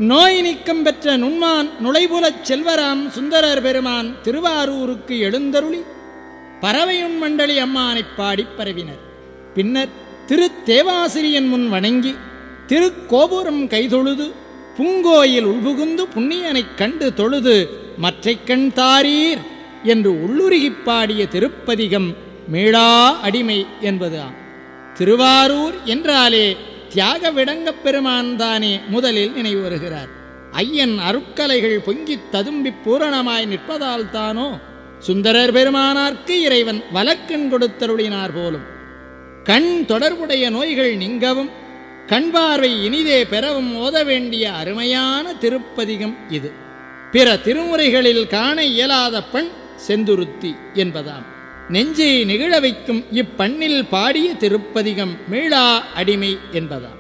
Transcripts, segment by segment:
நோய் நீக்கம் பெற்ற நுண்மான் நுழைபுலச் செல்வராம் சுந்தரர் பெருமான் திருவாரூருக்கு எழுந்தருளி பறவையுண் மண்டலி அம்மானைப் பாடிப் பரவினர் பின்னர் திருத்தேவாசிரியன் முன் வணங்கி திருக்கோபுரம் கைதொழுது பூங்கோயில் உள்புகுந்து புண்ணியனைக் கண்டு தொழுது மற்றைக் கண் தாரீர் என்று உள்ளுருகிப் பாடிய திருப்பதிகம் மீளா அடிமை என்பது ஆம் திருவாரூர் என்றாலே தியாக விடங்கப் பெருமான் தானே முதலில் நினைவு வருகிறார் ஐயன் அருட்கலைகள் பொங்கித் ததும்பிப் பூரணமாய் நிற்பதால் தானோ சுந்தரர் பெருமானார்க்கு இறைவன் வலக்கண் கொடுத்தருளினார் போலும் கண் தொடர்புடைய நோய்கள் நீங்கவும் கண் பார்வை இனிதே பெறவும் ஓத வேண்டிய அருமையான திருப்பதிகம் இது பிற திருமுறைகளில் காண இயலாத பண் செந்துருத்தி என்பதாம் நெஞ்சை நிகழ வைக்கும் இப்பண்ணில் பாடிய திருப்பதிகம் மீளா அடிமை என்பதாம்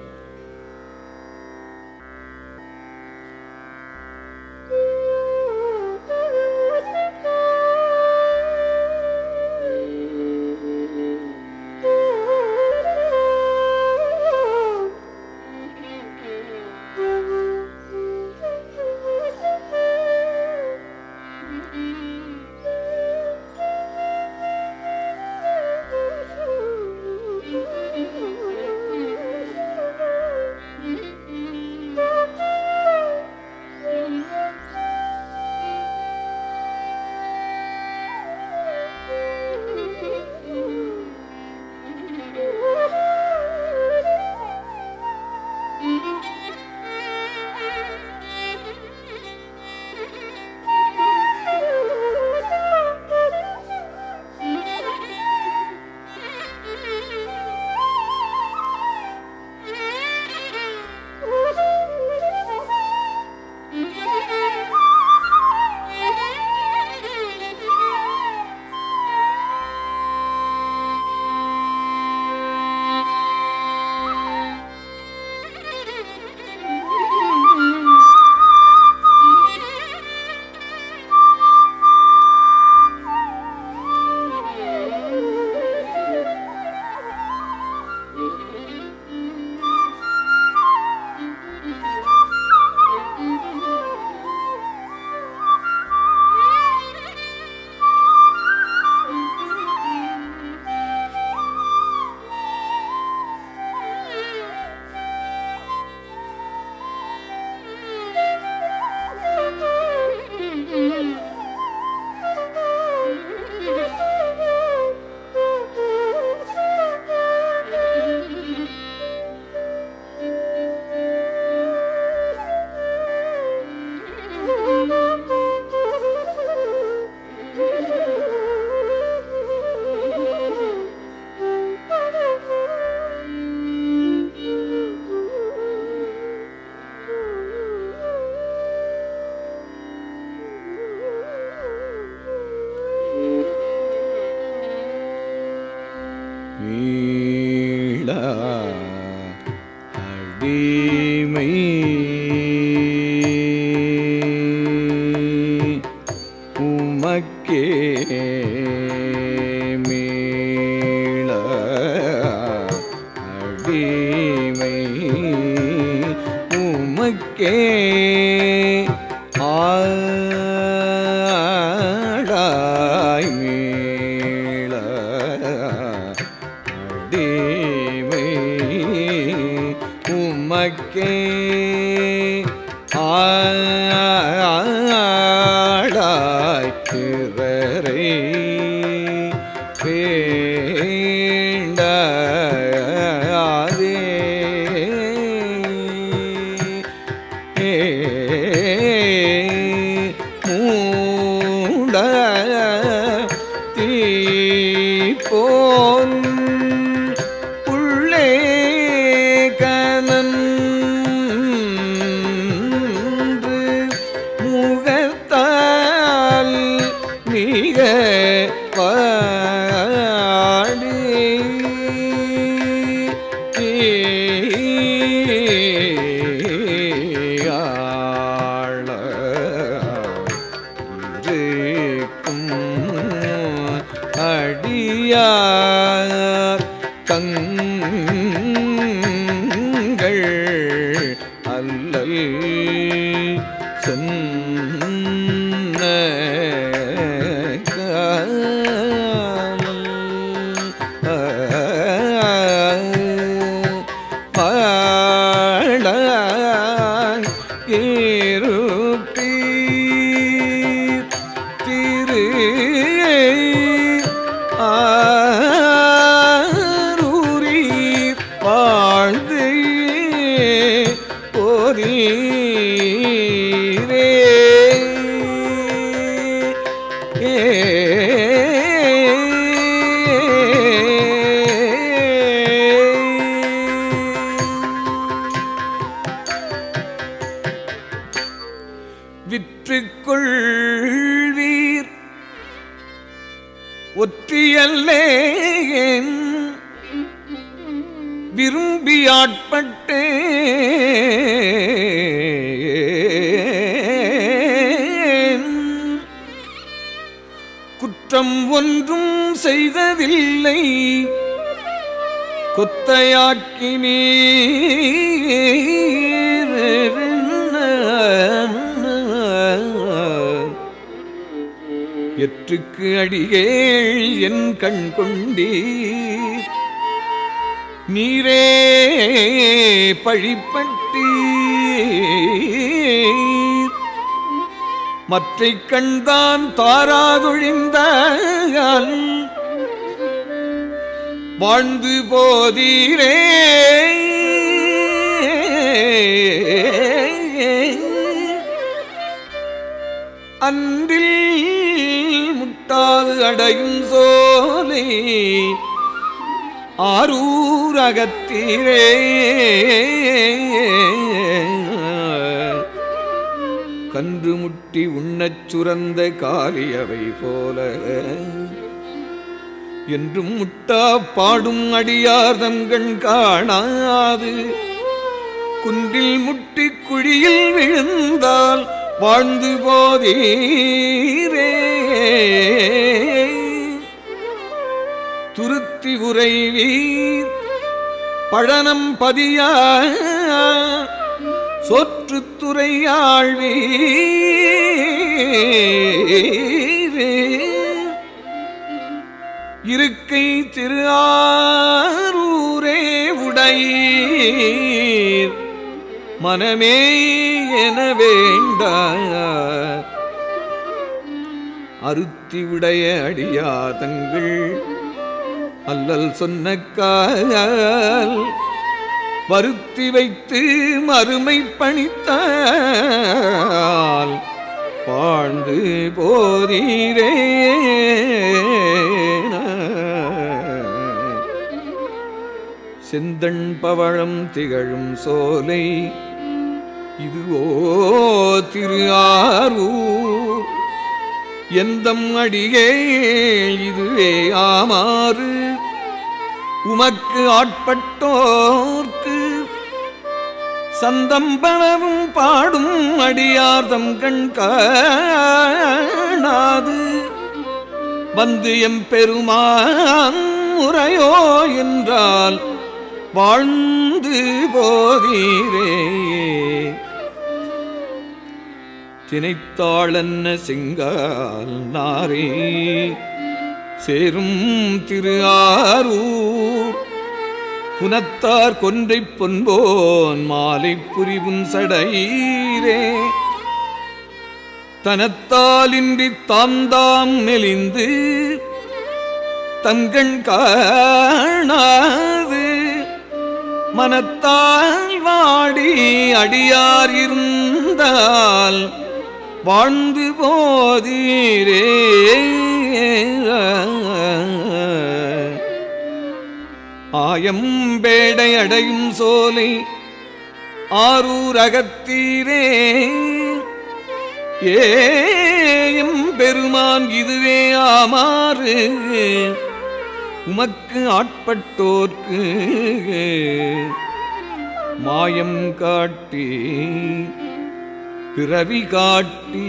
மீள அடிமை உமக்கே மீள அடிமை உமக்கே ஆடாய் மீள அடிமை உமக்கே ஆடாய் பிறரை வேண்டாதே மூட தீப்போன் உள்ளே கனன்று அல்லல் சொன்ன பாழாய் இருப்பீர் திரு ஆரூரீர் வாழ்ந்து போரீரே விற்றுக்கொள்வீர் ஒற்றியல்லேன் விரும்பி ஆட்பட்டேன் குற்றம் ஒன்றும் செய்ததில்லை கொத்தையாக்கினீர் எற்றுக்கு அடிகேள் என் கண் கொண்டீர் நீரே பழிப்பட்டீர் மற்றை கண்தான் தாராதொழிந்தால் வாழ்ந்து போதீரே அன்றில் முட்டாது அடையும் சோலை ஆரூர் அகத்தீரே கன்று முட்டி உண்ணச் சுரந்த காலியவை போல என்றும் முட்டா பாடும் அடியார் தங்கண் காணாது குன்றில் முட்டி குழியில் விழுந்தால் வாழ்ந்து போதீரே துருத்தி உறைவீர் பழனம் பதியா சோற்றுத்துறை ஆழ்வீர் இருக்கை திரு ஆரூரே உடையீர் மனமே என வேண்ட அருத்தி உடைய அடியாதங்கள் அல்லல் சொன்ன கால் வருத்தி வைத்து மறுமை பணித்தால் வாழ்ந்து போதீரே செந்தண் பவழம் திகழும் சோலை இதுவோ திரு ஆரூர் எந்தம் அடியே இதுவே ஆமாறு உமக்கு ஆட்பட்டோர்க்கு சந்தம்பனவும் பாடும் அடியார்தம் கண் காணாது வந்து எம் பெருமான் முறையோ என்றால் வாழ்ந்து போதீரே தினைத்தாளன்ன செங்கால் நாரே சேரும் திரு ஆரூர் புனத்தார் கொன்றைப் பொன்போன் மாலை புரிவும் சடையீரே தனத்தாலின்றி தாந்தாம் மெலிந்து தங்கண் காணாது மனத்தால் வாடி அடியார் இருந்தால் வாழ்ந்து போதீரே ஆயம் பேடை அடையும் சோலை ஆரூர் அகத்தீரே ஏயம் பெருமான் இதுவே ஆமாறு உமக்கு ஆட்பட்டோர்க்கு மாயம் காட்டி பிறவி காட்டி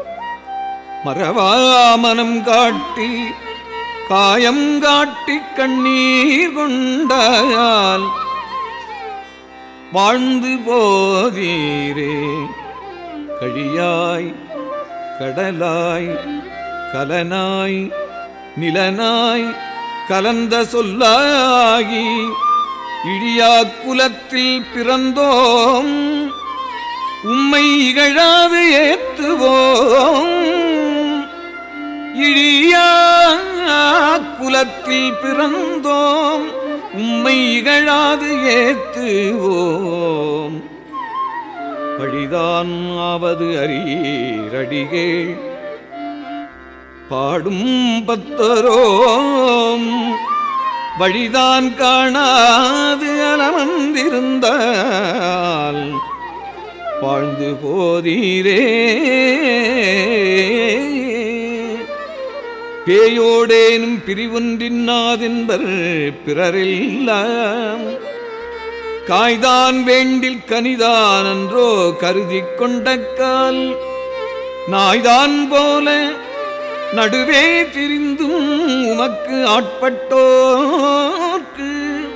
மறவாமனம் காட்டி காயம் காட்டி கண்ணீர் கொண்டால் வாழ்ந்து போதீரே கழியாய் கடலாய் கலனாய் நிலனாய் கலந்த சொல்லாகி இழியா குலத்தில் பிறந்தோம் உம்மை இகழாது ஏத்துவோம் இழியா குலத்தில் பிறந்தோம் உம்மை இகழாது ஏத்துவோம் பழிதான் ஆவது அரீரடிகேள் பாடும் பத்தரோம் வழிதான் காணாது அலமந்திருந்தால் வாழ்ந்து போதீரே பேயோடேனும் பிரிவொன்றின்னாதென்பர் பிறரெல்லாம் காய்தான் வேண்டில் கனிதான் அன்றோ கருதி கொண்ட கால் நாய்தான் போல நடுவே திரிந்தும் உமக்கு ஆட்பட்டோர்க்கு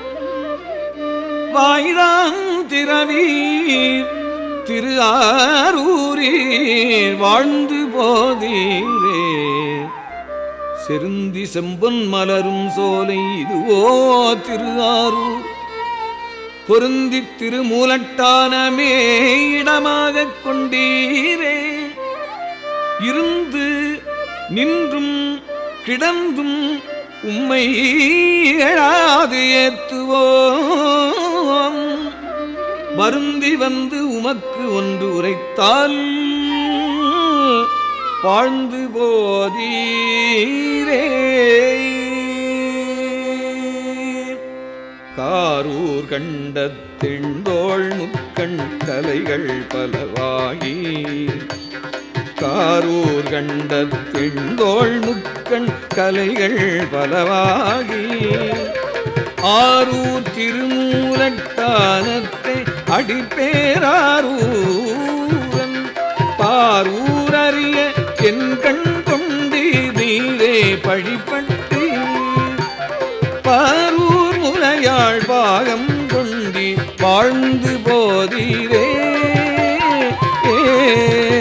வாய்தான் திரவீர் திரு ஆரூரீர் வாழ்ந்து போதீரே செருந்தி செம்பொன் மலரும் சோலை இதுவோ திரு ஆரூர் பொருந்தி திருமூலட்டானமே இடமாகக் கொண்டீரே இருந்து நின்றும் கிடந்தும் உம்மை எழாது ஏத்துவோம் வருந்தி வந்து உமக்கு ஒன்று உரைத்தால் வாழ்ந்து போதீரே காரூர் கண்ட திண்டோள் முக்கண் கலைகள் பலவாகி காரூர் கண்ட திண்டோள் முக்கண் கலைகள் பலவாகி ஆரூர் திருமூலட்டானத்தை அடிப்பேராரூரன் பாரூர் அறிய என் கண் கொண்டு நீரே பழிப்பட்டு பாரூர் முலையாள் பாகம் கொண்டி வாழ்ந்து போதீரே ஏ